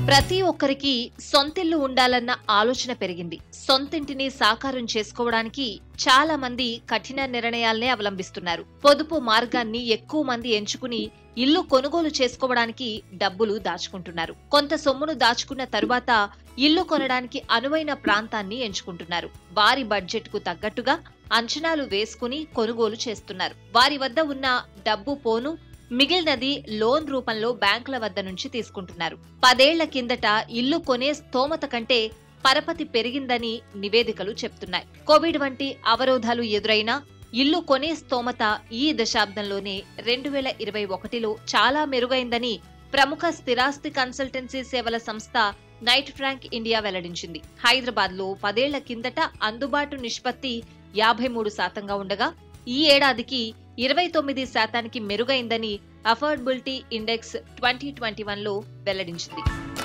ప్రతి ఒక్కరికి సొంతిల్లు ఉండాలన్న ఆలోచన పెరిగింది సొంతింటిని సాకారం చేసుకోవడానికి చాలా మంది కఠిన నిర్ణయాల్నే అవలంబిస్తున్నారు పొదుపు మార్గాన్ని ఎక్కువ మంది ఎంచుకుని ఇల్లు కొనుగోలు చేసుకోవడానికి డబ్బులు దాచుకుంటున్నారు కొంత సొమ్మును దాచుకున్న తరువాత ఇల్లు కొనడానికి అనువైన ప్రాంతాన్ని ఎంచుకుంటున్నారు వారి బడ్జెట్ కు తగ్గట్టుగా అంచనాలు వేసుకుని కొనుగోలు చేస్తున్నారు వారి వద్ద ఉన్న డబ్బు పోను మిగిలినది లోన్ రూపంలో బ్యాంకుల వద్ద నుంచి తీసుకుంటున్నారు పదేళ్ల కిందట ఇల్లు కొనే స్తోమత కంటే పరపతి పెరిగిందని నివేదికలు చెప్తున్నాయి కోవిడ్ వంటి అవరోధాలు ఎదురైనా ఇల్లు కొనే స్తోమత ఈ దశాబ్దంలోనే రెండు వేల ఇరవై ఒకటిలో చాలా మెరుగైందని ప్రముఖ స్థిరాస్తి కన్సల్టెన్సీ సేవల సంస్థ నైట్ ఫ్రాంక్ ఇండియా వెల్లడించింది హైదరాబాద్ లో పదేళ్ల కిందట అందుబాటు నిష్పత్తి యాభై మూడు శాతంగా ఉండగా ఈ ఏడాదికి ఇరవై తొమ్మిది శాతానికి మెరుగైందని affordability index twenty twenty one లో వెల్లడించింది